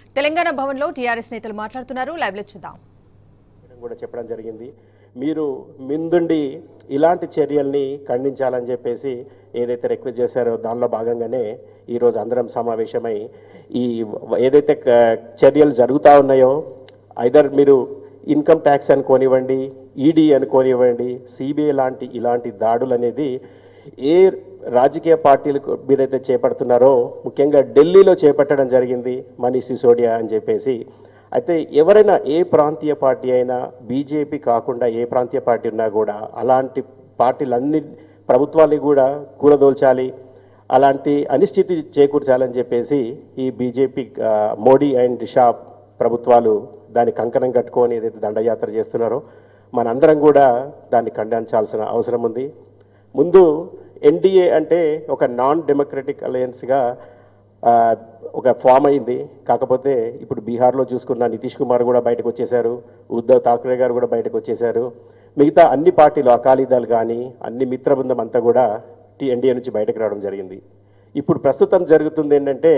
తెలంగాణ భవన్లో టీఆర్ఎస్ నేతలు మాట్లాడుతున్నారు లైవ్ లో చూద్దాం చేయడం కూడా చెప్పడం జరిగింది మీరు ముందుండి ఇలాంటి చర్యల్ని ఖండించాలని చెప్పేసి ఏదైతే రిక్వెస్ట్ చేశారో దానిలో భాగంగానే ఈరోజు అందరం సమావేశమై ఈ ఏదైతే క- చర్యలు జరుగుతూ ఉన్నాయో ఐదర్ మీరు ఇన్కమ్ ట్యాక్స్ అనుకోనివ్వండి ఈడీ అనుకోనివ్వండి సిబిఐ లాంటి ఇలాంటి దాడులు అనేది ఏ రాజకీయ పార్టీలకు మీదైతే చేపడుతున్నారో ముఖ్యంగా ఢిల్లీలో చేపట్టడం జరిగింది మనీష్ సిసోడియా అని చెప్పేసి అయితే ఎవరైనా ఏ ప్రాంతీయ పార్టీ అయినా బీజేపీ కాకుండా ఏ ప్రాంతీయ పార్టీ ఉన్నా కూడా అలాంటి పార్టీలన్నీ ప్రభుత్వాన్ని కూడా కూలదోల్చాలి అలాంటి అనిశ్చితి చేకూర్చాలని చెప్పేసి ఈ బీజేపీ ఆ, మోడీ అండ్ షా ప్రభుత్వాలు దాని కంకణం కట్టుకొని ఏదైతే దండయాత్ర చేస్తున్నారో మనందరం కూడా దాన్ని ఖండించాల్సిన అవసరం ఉంది ముందు ఎన్డీఏ అంటే ఒక నాన్ డెమోక్రటిక్ అలయన్స్గా ఆ, ఒక ఫామ్ అయింది కాకపోతే ఇప్పుడు బీహార్లో చూసుకున్న నితీష్ కుమార్ కూడా బయటకు వచ్చేశారు ఉద్ధవ్ ఠాక్రే గారు కూడా బయటకు వచ్చేశారు మిగతా అన్ని పార్టీలు అకాలీదళ్ కానీ అన్ని మిత్ర బృందం అంతా కూడా టీ ఎన్డీఏ నుంచి బయటకు రావడం జరిగింది ఇప్పుడు ప్రస్తుతం జరుగుతుంది ఏంటంటే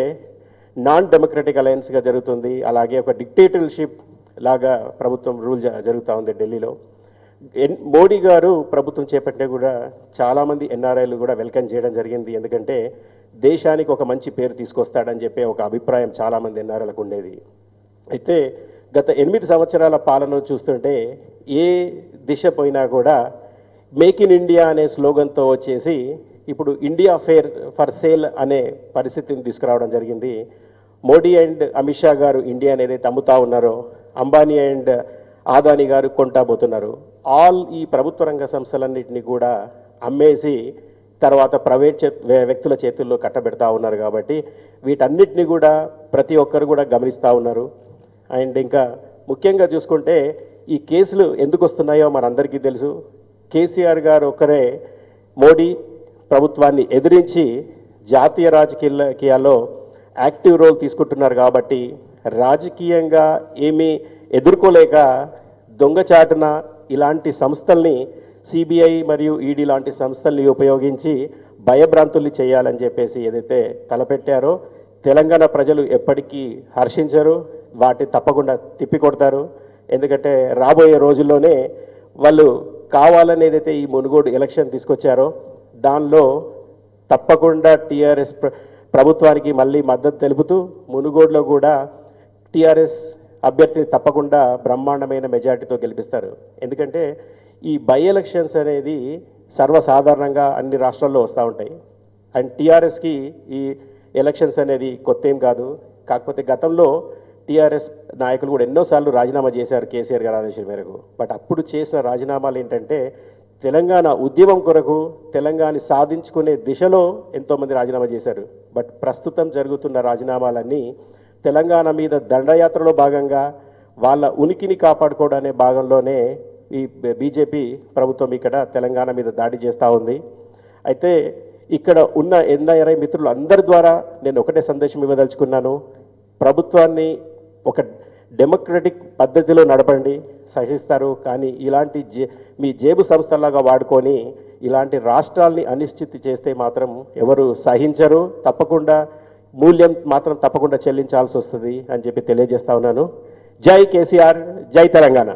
నాన్ డెమోక్రటిక్ అలయన్స్గా జరుగుతుంది అలాగే ఒక డిక్టేటర్షిప్ లాగా ప్రభుత్వం రూల్ జ- జరుగుతూ ఉంది ఢిల్లీలో ఎన్ మోడీ గారు ప్రభుత్వం చేపట్టిన కూడా చాలామంది ఎన్ఆర్ఐలు కూడా వెల్కమ్ చేయడం జరిగింది ఎందుకంటే దేశానికి ఒక మంచి పేరు తీసుకొస్తాడని చెప్పే ఒక అభిప్రాయం చాలామంది ఎన్ఆర్ఐలకు ఉండేది అయితే గత ఎనిమిది సంవత్సరాల పాలన చూస్తుంటే ఏ దిశ పోయినా కూడా మేక్ ఇన్ ఇండియా అనే స్లోగన్తో వచ్చేసి ఇప్పుడు ఇండియా ఫేర్ ఫర్ సేల్ అనే పరిస్థితిని తీసుకురావడం జరిగింది మోడీ అండ్ అమిత్ షా గారు ఇండియాని ఏదైతే అమ్ముతా ఉన్నారో అంబానీ అండ్ ఆదాని గారు కొంటాబోతున్నారు ఆల్ ఈ ప్రభుత్వ రంగ సంస్థలన్నింటినీ కూడా అమ్మేసి తర్వాత ప్రైవేట్ చే వే- వ్యక్తుల చేతుల్లో కట్టబెడతా ఉన్నారు కాబట్టి వీటన్నిటిని కూడా ప్రతి ఒక్కరు కూడా గమనిస్తూ ఉన్నారు అండ్ ఇంకా ముఖ్యంగా చూసుకుంటే ఈ కేసులు ఎందుకు వస్తున్నాయో మనందరికీ తెలుసు కేసీఆర్ గారు ఒకరే మోడీ ప్రభుత్వాన్ని ఎదిరించి జాతీయ రాజకీయాల్లో యాక్టివ్ రోల్ తీసుకుంటున్నారు కాబట్టి రాజకీయంగా ఏమీ ఎదుర్కోలేక దొంగచాటున ఇలాంటి సంస్థల్ని సిబిఐ మరియు ఈడీ లాంటి సంస్థల్ని ఉపయోగించి భయభ్రాంతుల్ని చేయాలని చెప్పేసి ఏదైతే తలపెట్టారో తెలంగాణ ప్రజలు ఎప్పటికీ హర్షించరు వాటి తప్పకుండా తిప్పికొడతారు ఎందుకంటే రాబోయే రోజుల్లోనే వాళ్ళు కావాలని ఏదైతే ఈ మునుగోడు ఎలక్షన్ తీసుకొచ్చారో దానిలో తప్పకుండా టీఆర్ఎస్ ప్ర- ప్రభుత్వానికి మళ్ళీ మద్దతు తెలుపుతూ మునుగోడులో కూడా టీఆర్ఎస్ అభ్యర్థిని తప్పకుండా బ్రహ్మాండమైన మెజార్టీతో గెలిపిస్తారు ఎందుకంటే ఈ బై ఎలక్షన్స్ అనేది సర్వసాధారణంగా అన్ని రాష్ట్రాల్లో వస్తూ ఉంటాయి అండ్ టీఆర్ఎస్కి ఈ ఎలక్షన్స్ అనేది కొత్త ఏం కాదు కాకపోతే గతంలో టీఆర్ఎస్ నాయకులు కూడా ఎన్నోసార్లు రాజీనామా చేశారు కేసీఆర్ గారి ఆదేశం మేరకు బట్ అప్పుడు చేసిన రాజీనామాలు ఏంటంటే తెలంగాణ ఉద్యమం కొరకు తెలంగాణ సాధించుకునే దిశలో ఎంతోమంది రాజీనామా చేశారు బట్ ప్రస్తుతం జరుగుతున్న రాజీనామాలన్నీ తెలంగాణ మీద దండయాత్రలో భాగంగా వాళ్ళ ఉనికిని కాపాడుకోవడనే భాగంలోనే ఈ బీజేపీ ప్రభుత్వం ఇక్కడ తెలంగాణ మీద దాడి చేస్తూ ఉంది అయితే ఇక్కడ ఉన్న ఎన్ఐఆర్ఐ మిత్రులు అందరి ద్వారా నేను ఒకటే సందేశం ఇవ్వదలుచుకున్నాను ప్రభుత్వాన్ని ఒక డెమోక్రటిక్ పద్ధతిలో నడపండి సహిస్తారు కానీ ఇలాంటి జే మీ జేబు సంస్థలాగా వాడుకొని ఇలాంటి రాష్ట్రాల్ని అనిశ్చితి చేస్తే మాత్రం ఎవరు సహించరు తప్పకుండా మూల్యం మాత్రం తప్పకుండా చెల్లించాల్సి వస్తుంది అని చెప్పి తెలియజేస్తా ఉన్నాను జై కేసీఆర్ జై తెలంగాణ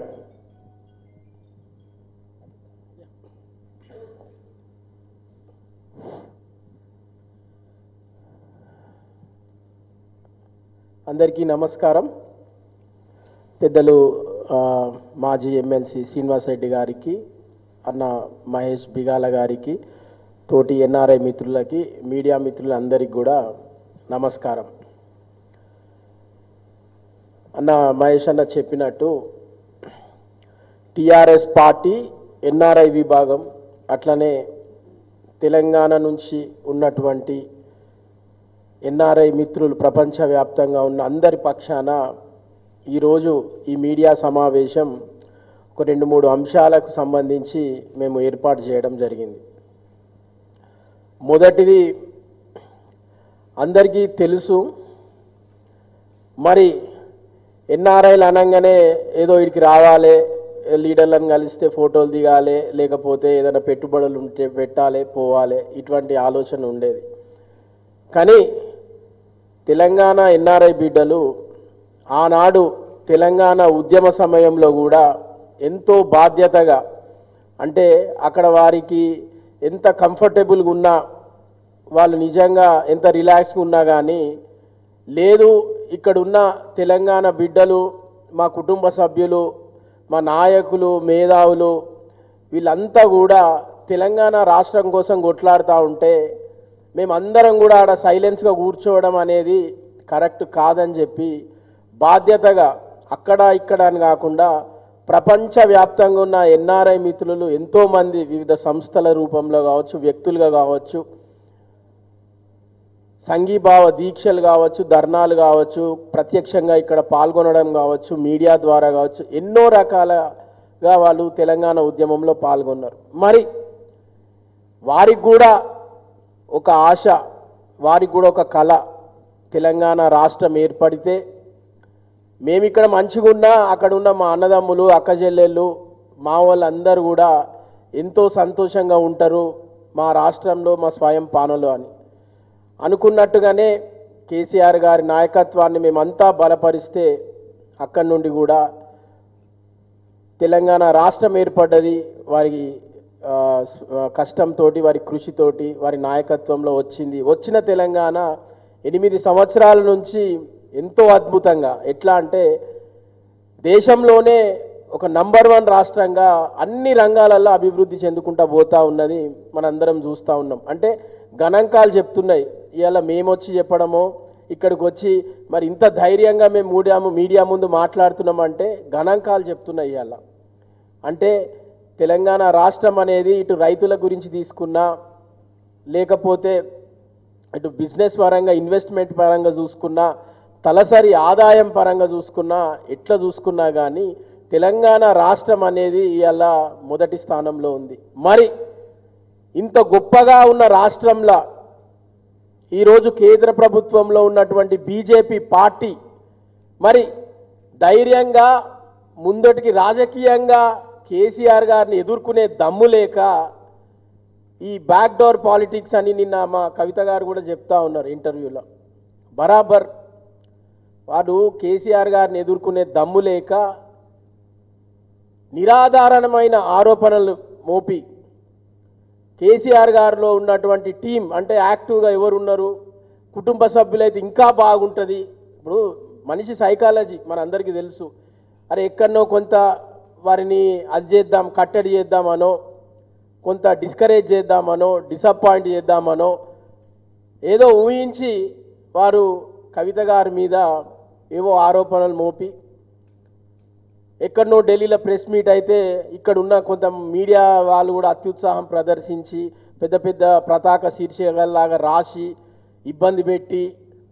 అందరికీ నమస్కారం పెద్దలు ఆ, మాజీ ఎమ్మెల్సీ శ్రీనివాస్ రెడ్డి గారికి అన్న మహేష్ బిగాల గారికి తోటి ఎన్ఆర్ఐ మిత్రులకి మీడియా మిత్రులందరికీ కూడా నమస్కారం అన్న మహేష్ అన్న చెప్పినట్టు టిఆర్ఎస్ పార్టీ ఎన్ఆర్ఐ విభాగం అట్లనే తెలంగాణ నుంచి ఉన్నటువంటి ఎన్ఆర్ఐ మిత్రులు ప్రపంచవ్యాప్తంగా ఉన్న అందరి పక్షాన ఈరోజు ఈ మీడియా సమావేశం ఒక రెండు మూడు అంశాలకు సంబంధించి మేము ఏర్పాటు చేయడం జరిగింది మొదటిది అందరికీ తెలుసు మరి ఎన్ఆర్ఐలు అనగానే ఏదో ఇడికి రావాలి లీడర్లను కలిస్తే ఫోటోలు దిగాలి లేకపోతే ఏదైనా పెట్టుబడులు ఉంటే పెట్టాలి పోవాలి ఇటువంటి ఆలోచన ఉండేది కానీ తెలంగాణ ఎన్ఆర్ఐ బిడ్డలు ఆనాడు తెలంగాణ ఉద్యమ సమయంలో కూడా ఎంతో బాధ్యతగా అంటే అక్కడ వారికి ఎంత కంఫర్టబుల్గా ఉన్నా వాళ్ళు నిజంగా ఎంత రిలాక్స్గా ఉన్నా కానీ లేదు ఇక్కడున్న తెలంగాణ బిడ్డలు మా కుటుంబ సభ్యులు మా నాయకులు మేధావులు వీళ్ళంతా కూడా తెలంగాణ రాష్ట్రం కోసం కొట్లాడుతూ ఉంటే మేమందరం కూడా ఆడ సైలెన్స్గా కూర్చోవడం అనేది కరెక్ట్ కాదని చెప్పి బాధ్యతగా అక్కడ ఇక్కడ అని కాకుండా ప్రపంచవ్యాప్తంగా ఉన్న ఎన్ఆర్ఐ మిత్రులు ఎంతోమంది వివిధ సంస్థల రూపంలో కావచ్చు వ్యక్తులుగా కావచ్చు సంఘీభావ దీక్షలు కావచ్చు ధర్నాలు కావచ్చు ప్రత్యక్షంగా ఇక్కడ పాల్గొనడం కావచ్చు మీడియా ద్వారా కావచ్చు ఎన్నో రకాలుగా వాళ్ళు తెలంగాణ ఉద్యమంలో పాల్గొన్నారు మరి వారికి కూడా ఒక ఆశ వారికి కూడా ఒక కళ తెలంగాణ రాష్ట్రం ఏర్పడితే మేము ఇక్కడ మంచిగా ఉన్నా అక్కడ ఉన్న మా అన్నదమ్ములు అక్క చెల్లెళ్ళు మా వాళ్ళందరూ కూడా ఎంతో సంతోషంగా ఉంటారు మా రాష్ట్రంలో మా స్వయం పాలనలో అని అనుకున్నట్టుగానే కేసీఆర్ గారి నాయకత్వాన్ని మేమంతా బలపరిస్తే అక్కడి నుండి కూడా తెలంగాణ రాష్ట్రం ఏర్పడ్డది వారి ఆ, స్- ఆ, కష్టంతో వారి కృషితోటి వారి నాయకత్వంలో వచ్చింది వచ్చిన తెలంగాణ ఎనిమిది సంవత్సరాల నుంచి ఎంతో అద్భుతంగా ఎట్లా అంటే దేశంలోనే ఒక నంబర్ వన్ రాష్ట్రంగా అన్ని రంగాలలో అభివృద్ధి చెందుకుంటా పోతా ఉన్నది మనందరం చూస్తూ ఉన్నాం అంటే గణాంకాలు చెప్తున్నాయి ఇవాళ మేము వచ్చి చెప్పడమో ఇక్కడికి వచ్చి మరి ఇంత ధైర్యంగా మేము మీడియా మీడియా ముందు మాట్లాడుతున్నామంటే గణాంకాలు చెప్తున్నాయి ఇవాళ అంటే తెలంగాణ రాష్ట్రం అనేది ఇటు రైతుల గురించి తీసుకున్నా లేకపోతే ఇటు బిజినెస్ పరంగా ఇన్వెస్ట్మెంట్ పరంగా చూసుకున్నా తలసరి ఆదాయం పరంగా చూసుకున్నా ఎట్లా చూసుకున్నా కానీ తెలంగాణ రాష్ట్రం అనేది ఇవాళ మొదటి స్థానంలో ఉంది మరి ఇంత గొప్పగా ఉన్న రాష్ట్రంలో ఈరోజు కేంద్ర ప్రభుత్వంలో ఉన్నటువంటి బీజేపీ పార్టీ మరి ధైర్యంగా ముందటికి రాజకీయంగా కేసీఆర్ గారిని ఎదుర్కొనే దమ్ము లేక ఈ బ్యాక్ డోర్ పాలిటిక్స్ అని నిన్న మా కవిత గారు కూడా చెప్తా ఉన్నారు ఇంటర్వ్యూలో బరాబర్ వాడు కేసీఆర్ గారిని ఎదుర్కొనే దమ్ము లేక నిరాధారణమైన ఆరోపణలు మోపి కేసీఆర్ గారిలో ఉన్నటువంటి టీం అంటే యాక్టివ్గా ఎవరు ఉన్నారు కుటుంబ సభ్యులైతే ఇంకా బాగుంటుంది ఇప్పుడు మనిషి సైకాలజీ మనందరికీ తెలుసు అరే ఎక్కడనో కొంత వారిని అది చేద్దాం కట్టడి చేద్దామనో కొంత డిస్కరేజ్ చేద్దామనో డిసప్పాయింట్ చేద్దామనో ఏదో ఊహించి వారు కవిత గారి మీద ఏవో ఆరోపణలు మోపి ఎక్కడనో ఢిల్లీలో ప్రెస్ మీట్ అయితే ఇక్కడ ఉన్న కొంత మీడియా వాళ్ళు కూడా అత్యుత్సాహం ప్రదర్శించి పెద్ద పెద్ద పతాక శీర్షికల్లాగా రాసి ఇబ్బంది పెట్టి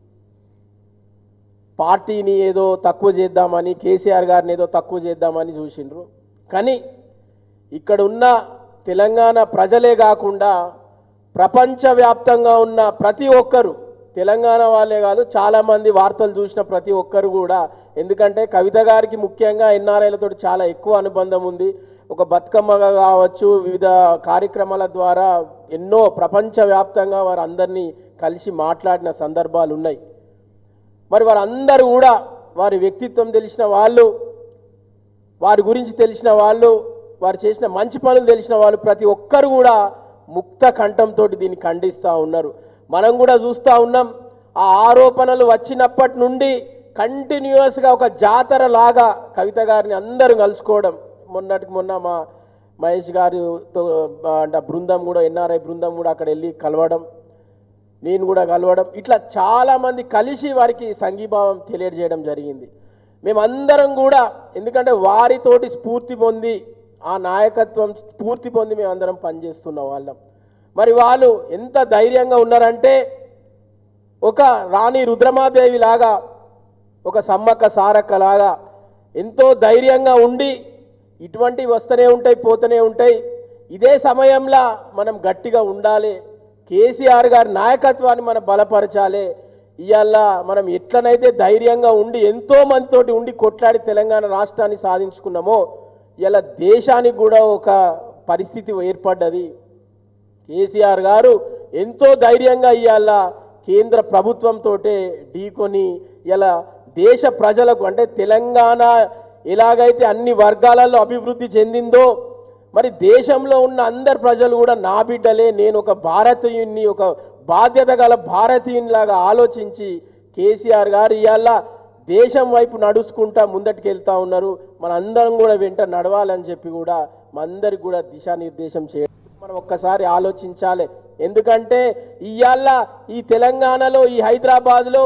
పార్టీని ఏదో తక్కువ చేద్దామని కేసీఆర్ గారిని ఏదో తక్కువ చేద్దామని చూసిండ్రు కానీ ఇక్కడ ఉన్న తెలంగాణ ప్రజలే కాకుండా ప్రపంచవ్యాప్తంగా ఉన్న ప్రతి ఒక్కరు తెలంగాణ వాళ్ళే కాదు చాలామంది వార్తలు చూసిన ప్రతి ఒక్కరు కూడా ఎందుకంటే కవిత గారికి ముఖ్యంగా ఎన్ఆర్ఐలతో చాలా ఎక్కువ అనుబంధం ఉంది ఒక బతుకమ్మగా కావచ్చు వివిధ కార్యక్రమాల ద్వారా ఎన్నో ప్రపంచవ్యాప్తంగా వారు అందరినీ కలిసి మాట్లాడిన సందర్భాలు ఉన్నాయి మరి వారందరూ కూడా వారి వ్యక్తిత్వం తెలిసిన వాళ్ళు వారి గురించి తెలిసిన వాళ్ళు వారు చేసిన మంచి పనులు తెలిసిన వాళ్ళు ప్రతి ఒక్కరు కూడా ముక్త కంఠంతో దీన్ని ఖండిస్తూ ఉన్నారు మనం కూడా చూస్తూ ఉన్నాం ఆ ఆరోపణలు వచ్చినప్పటి నుండి కంటిన్యూస్గా ఒక జాతర లాగా కవిత గారిని అందరూ కలుసుకోవడం మొన్నటికి మొన్న మా మహేష్ గారితో ఆ, అంటే ఆ బృందం కూడా ఎన్ఆర్ఐ బృందం కూడా అక్కడ వెళ్ళి కలవడం నేను కూడా కలవడం ఇట్లా చాలామంది కలిసి వారికి సంఘీభావం తెలియజేయడం జరిగింది మేమందరం కూడా ఎందుకంటే వారితోటి స్ఫూర్తి పొంది ఆ నాయకత్వం స్ఫూర్తి పొంది మేమందరం పనిచేస్తున్న వాళ్ళం మరి వాళ్ళు ఎంత ధైర్యంగా ఉన్నారంటే ఒక రాణి రుద్రమాదేవి లాగా ఒక సమ్మక్క సారక్క లాగా ఎంతో ధైర్యంగా ఉండి ఇటువంటివి వస్తూనే ఉంటాయి పోతూనే ఉంటాయి ఇదే సమయంలో మనం గట్టిగా ఉండాలి కేసీఆర్ గారి నాయకత్వాన్ని మనం బలపరచాలి ఇవాళ మనం ఎట్లనైతే ధైర్యంగా ఉండి ఎంతో మందితోటి ఉండి కొట్లాడి తెలంగాణ రాష్ట్రాన్ని సాధించుకున్నామో ఇలా దేశానికి కూడా ఒక పరిస్థితి ఏర్పడ్డది కేసీఆర్ గారు ఎంతో ధైర్యంగా ఇవాళ కేంద్ర ప్రభుత్వంతో ఢీకొని ఇలా దేశ ప్రజలకు అంటే తెలంగాణ ఎలాగైతే అన్ని వర్గాలలో అభివృద్ధి చెందిందో మరి దేశంలో ఉన్న అందరు ప్రజలు కూడా నా బిడ్డలే నేను ఒక భారతీయుని ఒక బాధ్యత గల భారతీయునిలాగా ఆలోచించి కేసీఆర్ గారు ఇవాళ దేశం వైపు నడుచుకుంటా ముందటికి వెళ్తా ఉన్నారు మన అందరం కూడా వెంట నడవాలని చెప్పి కూడా మనందరికి కూడా దిశానిర్దేశం చేయడం మనం ఒక్కసారి ఆలోచించాలి ఎందుకంటే ఇవాళ ఈ తెలంగాణలో ఈ హైదరాబాద్లో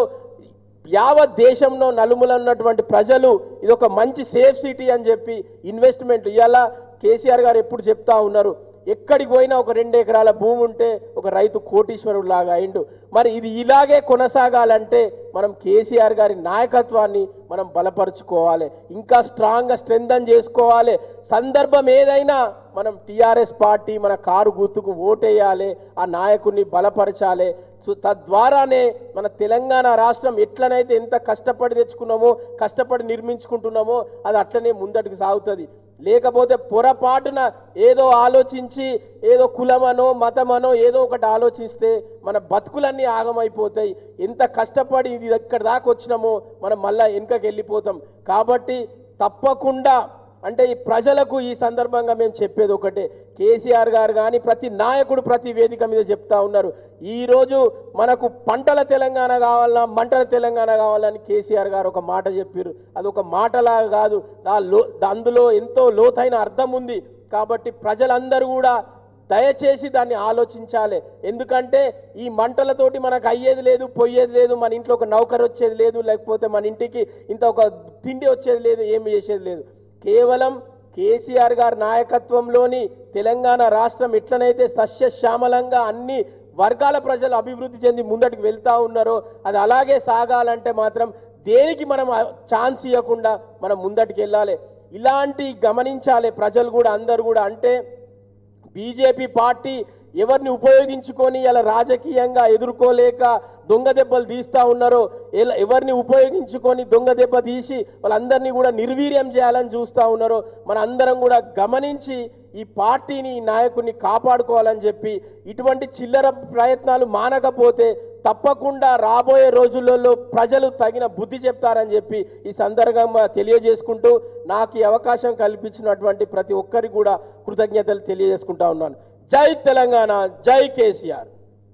యావత్ దేశంలో నలుమూల ఉన్నటువంటి ప్రజలు ఇది ఒక మంచి సేఫ్ సిటీ అని చెప్పి ఇన్వెస్ట్మెంట్ ఇవాళ కేసీఆర్ గారు ఎప్పుడు చెప్తా ఉన్నారు ఎక్కడికి పోయినా ఒక రెండు ఎకరాల భూమి ఉంటే ఒక రైతు కోటీశ్వరుడు లాగా అయిండు మరి ఇది ఇలాగే కొనసాగాలంటే మనం కేసీఆర్ గారి నాయకత్వాన్ని మనం బలపరుచుకోవాలి ఇంకా స్ట్రాంగ్గా స్ట్రెంథన్ చేసుకోవాలి సందర్భం ఏదైనా మనం టీఆర్ఎస్ పార్టీ మన కారు గుర్తుకు ఓటేయాలి ఆ నాయకుడిని బలపరచాలి సో తద్వారానే మన తెలంగాణ రాష్ట్రం ఎట్లనైతే ఎంత కష్టపడి తెచ్చుకున్నామో కష్టపడి నిర్మించుకుంటున్నామో అది అట్లనే ముందటికి సాగుతుంది లేకపోతే పొరపాటున ఏదో ఆలోచించి ఏదో కులమనో మతమనో ఏదో ఒకటి ఆలోచిస్తే మన బతుకులన్నీ ఆగమైపోతాయి ఎంత కష్టపడి ఇది ఎక్కడి దాకా వచ్చినామో మనం మళ్ళా వెనుకకి వెళ్ళిపోతాం కాబట్టి తప్పకుండా అంటే ఈ ప్రజలకు ఈ సందర్భంగా మేము చెప్పేది ఒకటే కేసీఆర్ గారు కానీ ప్రతి నాయకుడు ప్రతి వేదిక మీద చెప్తా ఉన్నారు ఈ రోజు మనకు పంటల తెలంగాణ కావాలన్నా మంటల తెలంగాణ కావాలని కేసీఆర్ గారు ఒక మాట చెప్పారు అది ఒక మాటలాగా కాదు దా లో అందులో ఎంతో లోతైన అర్థం ఉంది కాబట్టి ప్రజలందరూ కూడా దయచేసి దాన్ని ఆలోచించాలి ఎందుకంటే ఈ మంటలతోటి మనకు అయ్యేది లేదు పోయేది లేదు మన ఇంట్లో ఒక నౌకర్ వచ్చేది లేదు లేకపోతే మన ఇంటికి ఇంత ఒక తిండి వచ్చేది లేదు ఏమి చేసేది లేదు కేవలం కేసీఆర్ గారి నాయకత్వంలోని తెలంగాణ రాష్ట్రం ఎట్లనైతే సస్యశ్యామలంగా అన్ని వర్గాల ప్రజలు అభివృద్ధి చెంది ముందటికి వెళ్తా ఉన్నారో అది అలాగే సాగాలంటే మాత్రం దేనికి మనం ఛాన్స్ ఇవ్వకుండా మనం ముందటికి వెళ్ళాలి ఇలాంటి గమనించాలి ప్రజలు కూడా అందరు కూడా అంటే బీజేపీ పార్టీ ఎవరిని ఉపయోగించుకొని ఇలా రాజకీయంగా ఎదుర్కోలేక దొంగ దెబ్బలు తీస్తా ఉన్నారో ఎలా- ఎవరిని ఉపయోగించుకొని దొంగ దెబ్బ తీసి వాళ్ళందరినీ కూడా నిర్వీర్యం చేయాలని చూస్తా ఉన్నారో మన అందరం కూడా గమనించి ఈ పార్టీని ఈ నాయకుడిని కాపాడుకోవాలని చెప్పి ఇటువంటి చిల్లర ప్రయత్నాలు మానకపోతే తప్పకుండా రాబోయే రోజులలో ప్రజలు తగిన బుద్ధి చెప్తారని చెప్పి ఈ సందర్భంగా తెలియజేసుకుంటూ నాకు ఈ అవకాశం కల్పించినటువంటి ప్రతి ఒక్కరికి కూడా కృతజ్ఞతలు తెలియజేసుకుంటా ఉన్నాను జై తెలంగాణ జై కేసీఆర్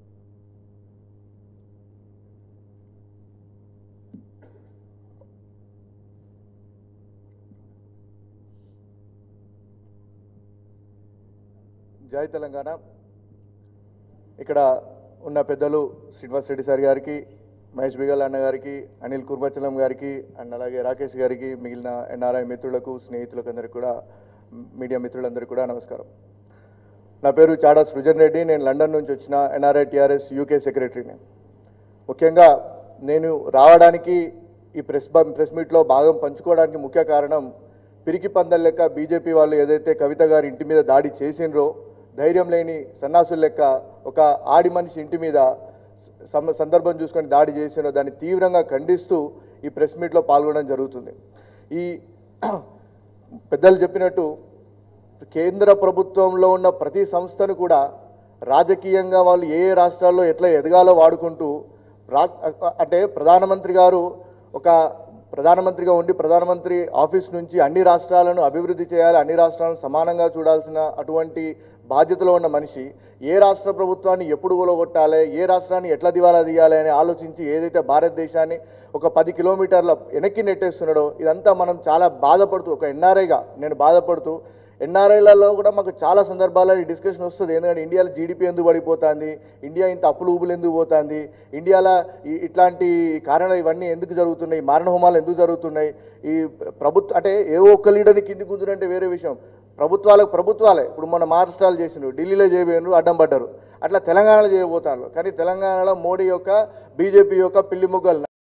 జై తెలంగాణ ఇక్కడ ఉన్న పెద్దలు శ్రీనివాస్ రెడ్డి సార్ గారికి మహేష్ బిగల్ అన్న గారికి అనిల్ కుర్మచలం గారికి అండ్ అలాగే రాకేష్ గారికి మిగిలిన ఎన్ఆర్ఐ మిత్రులకు స్నేహితులకు అందరికీ కూడా మీడియా మిత్రులందరికీ కూడా నమస్కారం నా పేరు చాడా సృజన్ రెడ్డి నేను లండన్ నుంచి వచ్చిన ఎన్ఆర్ఐ టిఆర్ఎస్ యూకే సెక్రటరీని ముఖ్యంగా నేను రావడానికి ఈ ప్రెస్ బ- ప్రెస్ మీట్లో భాగం పంచుకోవడానికి ముఖ్య కారణం పిరికి పందల లెక్క బీజేపీ వాళ్ళు ఏదైతే కవిత గారి ఇంటి మీద దాడి చేసిండ్రో ధైర్యం లేని సన్నాసుల లెక్క ఒక ఆడి మనిషి ఇంటి మీద సమ- సందర్భం చూసుకొని దాడి చేసిండ్రో దాన్ని తీవ్రంగా ఖండిస్తూ ఈ ప్రెస్ మీట్లో పాల్గొనడం జరుగుతుంది ఈ పెద్దలు చెప్పినట్టు కేంద్ర ప్రభుత్వంలో ఉన్న ప్రతి సంస్థను కూడా రాజకీయంగా వాళ్ళు ఏ ఏ రాష్ట్రాల్లో ఎట్లా ఎదగాలో వాడుకుంటూ రా అంటే ప్రధానమంత్రి గారు ఒక ప్రధానమంత్రిగా ఉండి ప్రధానమంత్రి ఆఫీస్ నుంచి అన్ని రాష్ట్రాలను అభివృద్ధి చేయాలి అన్ని రాష్ట్రాలను సమానంగా చూడాల్సిన అటువంటి బాధ్యతలో ఉన్న మనిషి ఏ రాష్ట్ర ప్రభుత్వాన్ని ఎప్పుడు కూలగొట్టాలి ఏ రాష్ట్రాన్ని ఎట్లా దివాలా తీయాలి అని ఆలోచించి ఏదైతే భారతదేశాన్ని ఒక పది కిలోమీటర్ల వెనక్కి నెట్టేస్తున్నాడో ఇదంతా మనం చాలా బాధపడుతూ ఒక ఎన్ఆర్ఐగా నేను బాధపడుతూ ఎన్ఆర్ఐలలో కూడా మాకు చాలా సందర్భాల్లో ఈ డిస్కషన్ వస్తుంది ఎందుకంటే ఇండియాలో జీడిపి ఎందుకు పడిపోతుంది ఇండియా ఇంత అప్పులు ఊబులు ఎందుకు పోతుంది ఇండియాలో ఈ- ఇట్లాంటి కారణాలు ఇవన్నీ ఎందుకు జరుగుతున్నాయి మారణ హోమాలు ఎందుకు జరుగుతున్నాయి ఈ ప్రభుత్వ అంటే ఏ ఒక్క లీడర్ని కింది గుంజునంటే వేరే విషయం ప్రభుత్వాలకు ప్రభుత్వాలే ఇప్పుడు మన మహారాష్ట్రాలు చేసిండ్రు ఢిల్లీలో చేయబోయినరు అడ్డం పడ్డారు అట్లా తెలంగాణలో చేయబోతారు కానీ తెలంగాణలో మోడీ యొక్క బీజేపీ యొక్క పిల్లి మొగ్గలు